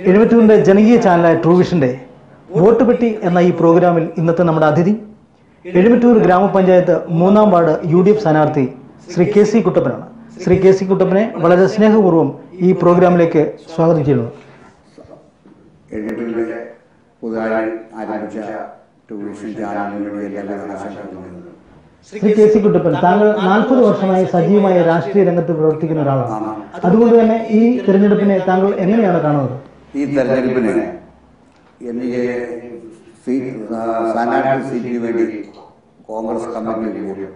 എഴുപത്തൂരിന്റെ ജനകീയ ചാനലായ ട്രൂവിഷന്റെ വോട്ട് പെട്ടി എന്ന ഈ പ്രോഗ്രാമിൽ ഇന്നത്തെ നമ്മുടെ അതിഥി എഴുപറ്റൂർ ഗ്രാമപഞ്ചായത്ത് മൂന്നാം വാർഡ് യു ഡി എഫ് സ്ഥാനാർത്ഥി ശ്രീ കെ സി കുട്ടപ്പനാണ് ശ്രീ കെ സി കുട്ടപ്പനെ വളരെ സ്നേഹപൂർവ്വം ഈ പ്രോഗ്രാമിലേക്ക് സ്വാഗതം ചെയ്യുന്നു എഴുപത്തിലെ പുതുതായി ആരംഭിച്ച ടൂറിസം ചാനലിന് വേണ്ടി എല്ലാ ആശംസകളും ശ്രീ കെ സി കുട്ടപ്പൻ താങ്കൾ നാൽപ്പത് വർഷമായി സജീവമായ രാഷ്ട്രീയ രംഗത്ത് പ്രവർത്തിക്കുന്ന ഒരാളാണ് അതുകൊണ്ട് തന്നെ ഈ തിരഞ്ഞെടുപ്പിനെ താങ്കൾ എങ്ങനെയാണ് കാണുന്നത് ഈ തെരഞ്ഞെടുപ്പിന് എനിക്ക് സീ- ആ, സ്ഥാനാർത്ഥി സീറ്റിന് വേണ്ടി കോൺഗ്രസ് കമ്മിറ്റി കൂടി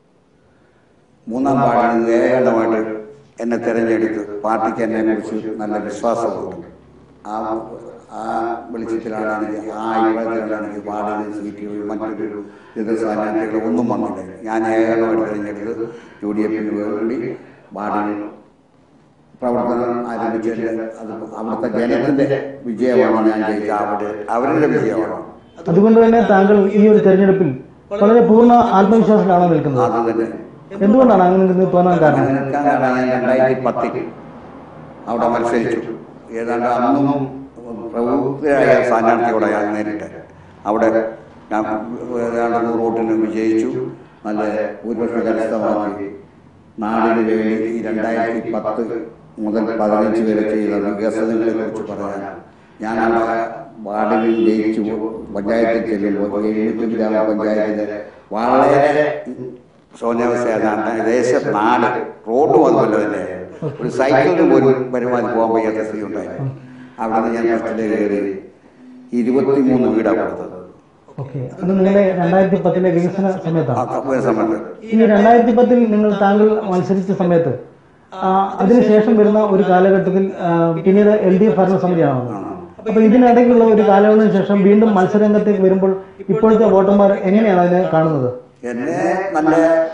മൂന്നാം വാർഡിൽ നിന്ന് ഏകണ്ഠമായിട്ട് എന്നെ തെരഞ്ഞെടുത്ത് പാർട്ടിക്ക് എന്നെ കുറിച്ച് നല്ല വിശ്വാസമുണ്ട് ആ ആ വെളിച്ചത്തിലാണ് എനിക്ക് ആ അഭിപ്രായത്തിലാണ് എനിക്ക് വാർഡിൽ സീറ്റുകൾ മറ്റൊരു എതിർ സ്ഥാനാർത്ഥികൾ ഒന്നും വന്നില്ല ഞാൻ ഏകണ്ഠമായിട്ട് തെരഞ്ഞെടുത്ത് യു ഡി എഫിന് വേണ്ടി വാർഡിൽ പ്രവർത്തനം ആരംഭിച്ചതിന്റെ അത് അവിടുത്തെ ജനത്തിന്റെ വിജയമാണ് ഞാൻ ജയിച്ച അവിടെ അവരുടെ വിജയമാണ് അതുകൊണ്ട് തന്നെ താങ്കൾ ഈ ഒരു തെരഞ്ഞെടുപ്പിൽ വളരെ പൂർണ്ണ ആത്മവിശ്വാസത്തിലാണ് നിൽക്കുന്നത് അത് തന്നെ എന്തുകൊണ്ടാണ് അങ്ങനെ നിന്ന് തോന്നാൻ കാരണം അങ്ങനെ നിൽക്കാൻ കാരണം ഞാൻ രണ്ടായിരത്തി പത്തിൽ അവിടെ മത്സരിച്ചു ഏതാണ്ട് അന്നും പ്രബുദ്ധരായ സ്ഥാനാർത്ഥിയോടെ ഞാൻ നേരിട്ട് അവിടെ ഞാൻ ഏതാണ്ട് നൂറ് വോട്ടിന് വിജയിച്ചു നല്ല ഭൂരിപക്ഷം കരസ്ഥമാക്കി നാടിന് വേണ്ടി ഈ രണ്ടായിരത്തി പത്ത് മുതൽ പതിനഞ്ച് വരെ ചെയ്ത വികസനങ്ങളെ കുറിച്ച് പറയാൻ ഞാൻ അവിടെ വാർഡിൽ ജയിച്ചു പഞ്ചായത്തിൽ ചെല്ലുമ്പോൾ എഴുപത്തി ഗ്രാമപഞ്ചായത്തിലെ വളരെ ശോന്യാവസ്ഥയാണ് ദേശ നാട് റോഡും അതുപോലെ തന്നെ ഒരു സൈക്കിളിന് പോലും വരുമാനം പോകാൻ വയ്യാത്ത സ്ഥിതി ഉണ്ടായിരുന്നു അവിടെ നിന്ന് ഞാൻ ഫസ്റ്റിലേക്ക് കയറി ഇരുപത്തിമൂന്ന് വീടാണ് കൊടുത്തത് ഓക്കെ അത് നിങ്ങളുടെ രണ്ടായിരത്തി പത്തിലെ വികസന ആ സമയത്താണ് കപ്പ സമയത്ത് ഈ രണ്ടായിരത്തി പത്തിൽ നിങ്ങൾ താങ്കൾ മത്സരിച്ച സമയത്ത് ആ, അതിനുശേഷം വരുന്ന ഒരു കാലഘട്ടത്തിൽ ആ, പിന്നീട് എൽ ഡി എഫ് ഭരണസമിതിയാണ് വന്നത് അപ്പൊ ഇതിനിടയ്ക്കുള്ള ഒരു കാലയളവിന് ശേഷം വീണ്ടും മത്സരരംഗത്തേക്ക് വരുമ്പോൾ ഇപ്പോഴത്തെ വോട്ടർമാർ എങ്ങനെയാണ് അതിനെ കാണുന്നത് എന്നെ നല്ല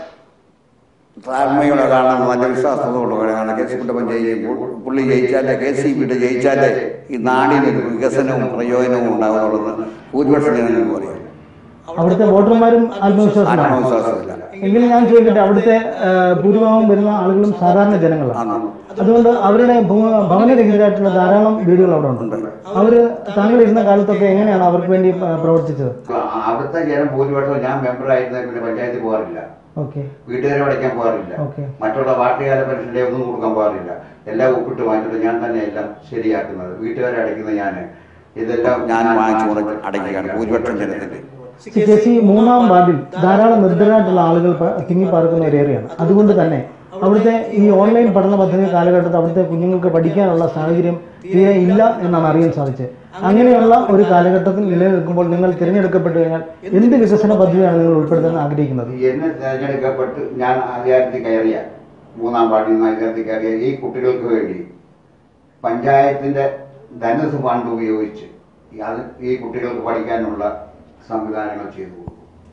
താഴ്മയോടെ കാണാൻ നല്ല വിശ്വാസത്തോടെ കാണാൻ കെ സി കുട്ടപ്പൻ ജയിക്കുമ്പോൾ പുള്ളി ജയിച്ചാലേ കെ സി പിയുടെ ജയിച്ചാലേ ഈ നാടിനൊരു വികസനവും പ്രയോജനവും ഉണ്ടാകുന്നുള്ളത് ഭൂരിപക്ഷം ജനങ്ങൾക്ക് പറയും അവിടുത്തെ വോട്ടർമാരും ആത്മവിശ്വാസമാണ് ആത്മവിശ്വാസമില്ല എങ്കിലും ഞാൻ ചോദിക്കട്ടെ അവിടുത്തെ ആ, ഭൂരിഭാഗം വരുന്ന ആളുകളും സാധാരണ ജനങ്ങളാണ് ആണ് അതുകൊണ്ട് അവരുടെ ഭൂ- ഭവനരഹിതരായിട്ടുള്ള ധാരാളം വീടുകൾ അവിടെ ഉണ്ട് അവര് താങ്കൾ ഇരുന്ന കാലത്തൊക്കെ എങ്ങനെയാണ് അവർക്ക് വേണ്ടി ആ, പ്രവർത്തിച്ചത് അവിടുത്തെ ജനം ഭൂരിപക്ഷം ഞാൻ മെമ്പറായിരുന്ന പിന്നെ പഞ്ചായത്തിൽ പോകാറില്ല ഓക്കെ വീട്ടുകാരെ അടയ്ക്കാൻ പോകാറില്ല ഓക്കെ മറ്റുള്ള പാർട്ടികാല പെൻഷന്റെ ഒന്നും കൊടുക്കാൻ പാടില്ല എല്ലാം ഒപ്പിട്ട് വാങ്ങിച്ചിട്ട് ഞാൻ തന്നെ എല്ലാം ശരിയാക്കുന്നത് വീട്ടുകാരെ അടയ്ക്കുന്ന ഞാൻ ഇതെല്ലാം ഞാൻ വാങ്ങിച്ചു മുടക്കി അടയ്ക്കുകയാണ് ഭൂരിപക്ഷം ജനത്തിന്റെ കെ സി മൂന്നാം വാർഡിൽ ധാരാളം നിർദ്ധരായിട്ടുള്ള ആളുകൾ പ- തിങ്ങിപ്പാർക്കുന്ന ഒരു ഏരിയയാണ് അതുകൊണ്ട് തന്നെ അവിടുത്തെ ഈ ഓൺലൈൻ പഠന പദ്ധതി കാലഘട്ടത്തിൽ അവിടുത്തെ കുഞ്ഞുങ്ങൾക്ക് പഠിക്കാനുള്ള സാഹചര്യം തീരെ ഇല്ല എന്നാണ് അറിയാൻ സാധിച്ചത് അങ്ങനെയുള്ള ഒരു കാലഘട്ടത്തിൽ നിലനിൽക്കുമ്പോൾ നിങ്ങൾ തിരഞ്ഞെടുക്കപ്പെട്ടു കഴിഞ്ഞാൽ എന്ത് വികസന പദ്ധതിയാണ് നിങ്ങൾ ഉൾപ്പെടുത്താൻ ആഗ്രഹിക്കുന്നത് എന്നെ തെരഞ്ഞെടുക്കപ്പെട്ട് ഞാൻ അധികാരത്തിൽ കയറിയ മൂന്നാം വാർഡിൽ നിന്ന് അധികാരത്തിൽ കയറിയ ഈ കുട്ടികൾക്ക് വേണ്ടി പഞ്ചായത്തിന്റെ ധനസ് ഫണ്ട് ഉപയോഗിച്ച് ഈ അത് ഈ കുട്ടികൾക്ക് പഠിക്കാനുള്ള സംവിധാനങ്ങൾ ചെയ്തു കൊടുക്കും.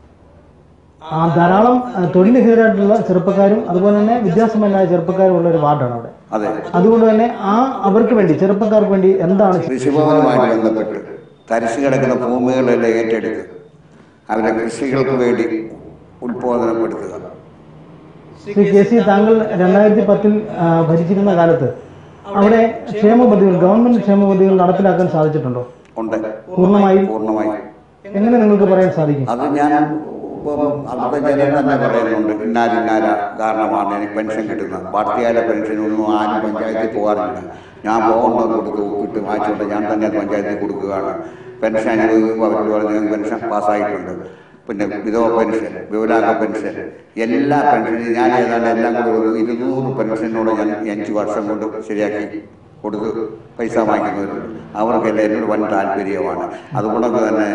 ആ ധാരാളം ആ, തൊഴിൽരഹിതരായിട്ടുള്ള ചെറുപ്പക്കാരും അതുപോലെ തന്നെ വിദ്യാസമ്പന്നരായ ചെറുപ്പക്കാരും ഉള്ള ഒരു വാർഡാണ് അവിടെ അതെ അതുകൊണ്ട് തന്നെ ആ അവർക്ക് വേണ്ടി ചെറുപ്പക്കാർക്ക് വേണ്ടി എന്താണ് കൃഷിഭവനുമായിട്ട് ബന്ധപ്പെട്ട് തരിശു കിടക്കുന്ന ഭൂമികളെല്ലാം ഏറ്റെടുത്ത് അവരെ കൃഷികൾക്ക് വേണ്ടി ഉത്പാദനപ്പെടുത്തുക ശ്രീ കെ സി താങ്കൾ രണ്ടായിരത്തി പത്തിൽ ആ, ഭരിച്ചിരുന്ന കാലത്ത് അവിടെ ക്ഷേമ പദ്ധതികൾ ഗവൺമെന്റ് ക്ഷേമ പദ്ധതികൾ നടപ്പിലാക്കാൻ സാധിച്ചിട്ടുണ്ടോ ഉണ്ട് പൂർണ്ണമായും പൂർണ്ണമായി എങ്ങനെ നിങ്ങൾക്ക് പറയാൻ സാധിക്കും അത് ഞാൻ ഇപ്പം അവിടുത്തെ ജനം തന്നെ പറയുന്നുണ്ട് ഇന്നാല് ഇന്നാല കാരണമാണ് എനിക്ക് പെൻഷൻ കിട്ടുന്നത് പാർട്ടിയായ പെൻഷനൊന്നും ആരും പഞ്ചായത്തിൽ പോകാറില്ല ഞാൻ പോകേണ്ടത് കൊടുത്ത് ഒപ്പിട്ട് വാങ്ങിച്ചുകൊണ്ട് ഞാൻ തന്നെ അത് പഞ്ചായത്തിൽ കൊടുക്കുകയാണ് പെൻഷൻ അനുവദിക്കുമ്പോൾ അവർ പറഞ്ഞ പെൻഷൻ പാസ്സായിട്ടുണ്ട് പിന്നെ വിധവ പെൻഷൻ വിവരാംഗ പെൻഷൻ എല്ലാ പെൻഷനും ഞാൻ ഏതാണ്ട് എല്ലാം കൂടി ഒരു ഇരുന്നൂറ് പെൻഷനോട് ഞാൻ അഞ്ച് വർഷം കൊണ്ട് ശരിയാക്കി കൊടുത്ത് പൈസ വാങ്ങിക്കുന്നവരുണ്ട് അവർക്കെല്ലാം എന്നോട് വൻ താല്പര്യമാണ് അതുകൊണ്ടൊക്കെ തന്നെ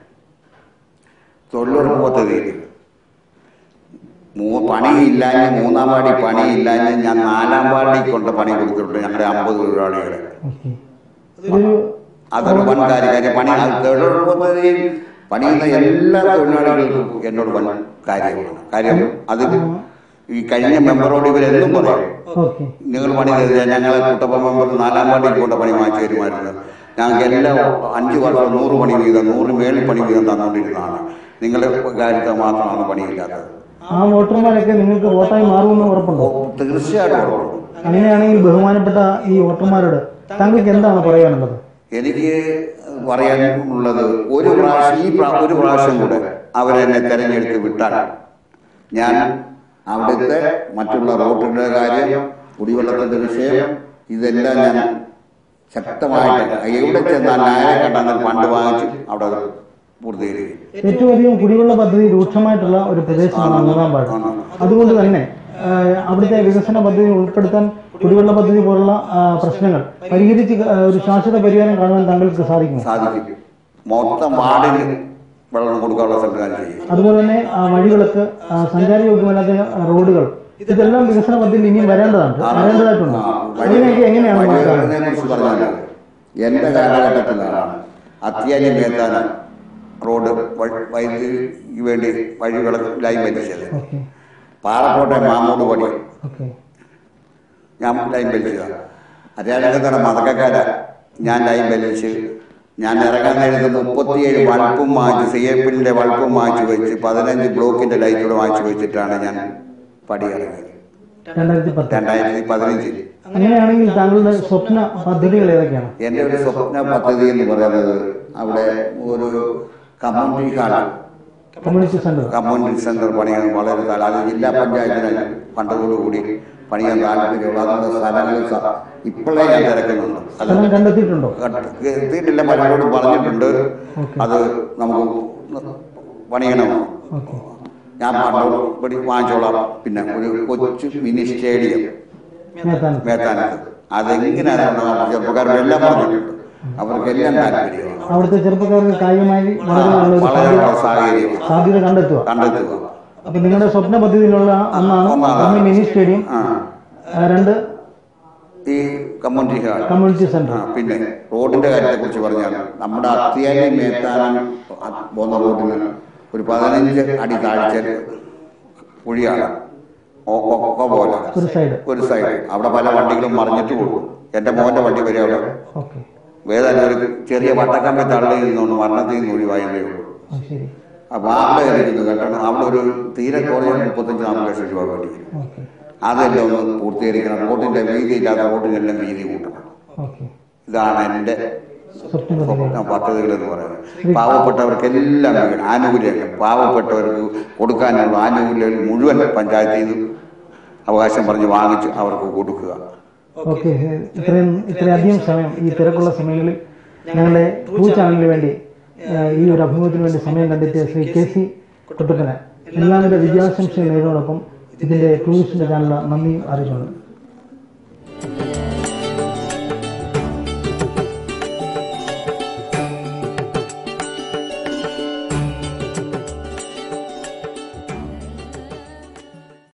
തൊഴിലുറപ്പ് പദ്ധതിയിൽ മൂ പണിയില്ലാഞ്ഞ് മൂന്നാം പാടി പണിയില്ലാഞ്ഞ് ഞാൻ നാലാം പാടി കൊണ്ട് പണി കൊടുത്തിട്ടുണ്ട് ഞങ്ങളുടെ അമ്പത് തൊഴിലാളികളെ ഓക്കെ. ഇതൊരു അതൊരു വൻ കാര്യം കാര്യം പണി ആ തൊഴിലുറപ്പ് പദ്ധതിയിൽ പണിയുന്ന എല്ലാ തൊഴിലാളികൾക്കും എന്നോട് വൻ കാര്യമാണ് കാര്യം അത് ഈ കഴിഞ്ഞ മെമ്പറോട് ഇവരെന്നും പറയും ഓക്കെ നിങ്ങൾ പണി തരില്ല ഞങ്ങളെ കുട്ടപ്പ മെമ്പർ നാലാം പാടിയിൽ കൊണ്ട് പണി വാങ്ങിച്ചു തരുമായിരുന്നു ഞങ്ങൾക്ക് എല്ലാം അഞ്ച് വർഷം നൂറ് പണി വീതം നൂറ് മേളിൽ പണി വീതം തന്നുകൊണ്ടിരുന്നതാണ് നിങ്ങളുടെ കാര്യത്തിൽ മാത്രമാണ് പണിയില്ലാത്തത് ആ വോട്ടർമാരൊക്കെ നിങ്ങൾക്ക് വോട്ടായി മാറുമെന്ന് ഉറപ്പുണ്ടോ തീർച്ചയായിട്ടും ഉറപ്പുണ്ട്. അങ്ങനെയാണെങ്കിൽ ബഹുമാനപ്പെട്ട ഈ വോട്ടർമാരോട് താങ്കൾക്ക് എന്താണ് പറയാനുള്ളത് എനിക്ക് പറയാനുള്ളത് ഒരു പ്രാവശ്യം ഈ പ്രാ- ഒരു പ്രാവശ്യം കൂടെ അവരെന്നെ തെരഞ്ഞെടുത്ത് വിട്ടാൽ ഞാൻ അവിടുത്തെ മറ്റുള്ള റോഡിന്റെ കാര്യം കുടിവെള്ളത്തിന്റെ വിഷയം ഇതെല്ലാം ഞാൻ ശക്തമായിട്ട് എവിടെ ചെന്നാൽ ന്യായം കണ്ടെന്നാൽ ഫണ്ട് വാങ്ങിച്ച് അവിടെ അത് പൂർത്തീകരിക്കും ഏറ്റവും അധികം കുടിവെള്ള പദ്ധതി രൂക്ഷമായിട്ടുള്ള ഒരു പ്രദേശമാണ് മൂന്നാം വാർഡ് അതുകൊണ്ട് തന്നെ ആ, അവിടുത്തെ വികസന പദ്ധതി ഉൾപ്പെടുത്താൻ കുടിവെള്ള പദ്ധതി പോലുള്ള ആ, പ്രശ്നങ്ങൾ പരിഹരിച്ച് ആ, ഒരു ശാശ്വത പരിഹാരം കാണുവാൻ താങ്കൾക്ക് സാധിക്കുമോ സാധിക്കും മൊത്തം വാർഡിന് വെള്ളം കൊടുക്കാനുള്ള സംവിധാനം ചെയ്യും അതുപോലെ തന്നെ ആ, വഴികൾക്ക് ആ, സഞ്ചാരയോഗ്യമല്ലാത്ത ആ, റോഡുകൾ ഇതെല്ലാം വികസന പദ്ധതിയിൽ ഇനിയും വരേണ്ടതാണ് വരേണ്ടതായിട്ടുണ്ട് അതിനൊക്കെ എങ്ങനെയാണ് മനസ്സിലാക്കുന്നത് വഴികളെ കുറിച്ച് പറഞ്ഞാൽ എന്റെ കാലഘട്ടത്തിലാണ് അത്യാവശ്യം മേത്താന റോഡ് വഴി- വൈദ്യുതിക്ക് വേണ്ടി വഴി വിളക്ക് ലൈൻ വലിച്ചത് ഓക്കെ പാറക്കോട്ടെ മാമൂട് പടി ഓക്കെ ഞാൻ ലൈൻ വലിച്ചതാണ് അത്യാവശ്യം മതക്കാര ഞാൻ ലൈൻ വലിച്ച് ഞാൻ ഇറങ്ങാൻ നേരത്ത് മുപ്പത്തിയേഴ് വൾപ്പും വാങ്ങിച്ച് സി എഫിന്റെ വൾപ്പും വാങ്ങിച്ചു വെച്ച് പതിനഞ്ച് ബ്ലോക്കിന്റെ ലൈറ്റൂടെ വാങ്ങിച്ചു വെച്ചിട്ടാണ് ഞാൻ പടി ഇറങ്ങിയത് രണ്ടായിരത്തി പത്ത് രണ്ടായിരത്തി പതിനഞ്ചിൽ അങ്ങനെയാണെങ്കിൽ താങ്കളുടെ സ്വപ്ന പദ്ധതികൾ ഏതൊക്കെയാണ് എൻ്റെ ഒരു സ്വപ്ന പദ്ധതി എന്ന് പറയുന്നത് അവിടെ ഒരു community hall community centre community centre പണിയാൻ വളരെ താല്പര്യം അത് ജില്ലാ പഞ്ചായത്തിന് ഫണ്ടോടുകൂടി പണിയാൻ താല്പര്യമുള്ള അതുകൊണ്ട് സ്ഥലങ്ങൾ സ- ഇപ്പോഴേ ഞാൻ തിരക്കുന്നുണ്ട് അത് സ്ഥലം കണ്ടെത്തിയിട്ടുണ്ടോ എത്തിയിട്ടില്ല പലരോടും പറഞ്ഞിട്ടുണ്ട് അത് നമുക്ക് പണിയണം ഓക്കെ ഞാൻ പണ്ടോട് പടി വാങ്ങിച്ചോളാം പിന്നെ ഒരു കൊച്ചു മിനി സ്റ്റേഡിയം മേത്താൻ മേത്താനത്ത് അതെങ്ങനെയാണ് ചെറുപ്പക്കാരെല്ലാം പറഞ്ഞിട്ടുണ്ട് അവർക്കെല്ലാം താല്പര്യമാണ് അവിടുത്തെ ചെറുപ്പക്കാർക്ക് കായികമായി വളരാനുള്ള ഒരു വളരെ സാധ്യത- സാഹചര്യം സാധ്യത കണ്ടെത്തുക കണ്ടെത്തുക അപ്പൊ നിങ്ങളുടെ സ്വപ്ന പദ്ധതിയിലുള്ള ഒന്നാണ് ഒന്നാണ്. ഒന്ന് മിനി സ്റ്റേഡിയം ആ ആ, രണ്ട് ഈ കമ്മ്യൂണിറ്റി ഹാൾ കമ്മ്യൂണിറ്റി സെന്റർ ആ, പിന്നെ റോഡിന്റെ കാര്യത്തെ കുറിച്ച് പറഞ്ഞാൽ നമ്മുടെ അത്യാവശ്യം മേത്താനം പോകുന്ന റോഡിന് ഒരു പതിനഞ്ച് അടി താഴ്ച കുഴിയാണ് ഒ- ഒ- ഒ പോലെ ഒരു സൈഡ് ഒരു സൈഡ് അവിടെ പല വണ്ടികളും മറിഞ്ഞിട്ട് പോകും എന്റെ മോന്റെ വണ്ടി വരെ അവിടെ ഓക്കെ വേദന ഒരു ചെറിയ വട്ടക്കമ്പി തള്ളി നിന്നുകൊണ്ട് മരണത്തിൽ നിന്ന് ഒഴിവായതേ ഉള്ളൂ ആ, ശരി അപ്പൊ അവിടെ ഇരിക്കുന്നു കേട്ടോ അവിടെ ഒരു തീരെ കുറഞ്ഞ മുപ്പത്തഞ്ച് നാല് ലക്ഷം രൂപ വേണ്ടി വരും ഓക്കെ അതെല്ലാം ഒന്ന് പൂർത്തീകരിക്കണം റോഡിന്റെ വീതി ഇല്ലാത്ത റോഡിനെല്ലാം വീതി കൂട്ടണം ഓക്കെ ഇതാണ് എൻ്റെ സ്വപ്ന പദ്ധതി സ്വപ്ന പദ്ധതികൾ എന്ന് പറയുന്നത് പാവപ്പെട്ടവർക്കെല്ലാം വീട് ആനുകൂല്യങ്ങൾ പാവപ്പെട്ടവർക്ക് കൊടുക്കാനുള്ള ആനുകൂല്യങ്ങൾ മുഴുവൻ പഞ്ചായത്തിൽ നിന്ന് അവകാശം പറഞ്ഞ് വാങ്ങിച്ച് അവർക്ക് കൊടുക്കുക ഓക്കെ ഇത്രയും ഇത്രയധികം സമയം ഈ തിരക്കുള്ള സമയങ്ങളിൽ ഞങ്ങളുടെ ട്രൂ ചാനലിന് വേണ്ടി ആ, ഈ ഒരു അഭിമുഖത്തിന് വേണ്ടി സമയം കണ്ടെത്തിയ ശ്രീ കെ സി കുട്ടപ്പന എല്ലാവിധ വിദ്യാശംസകൾ നേരിടോടൊപ്പം ഇതിന്റെ ടൂറിസ്റ്റിന്റെ ചാനൽ നന്ദി അറിയിച്ചുകൊണ്ട്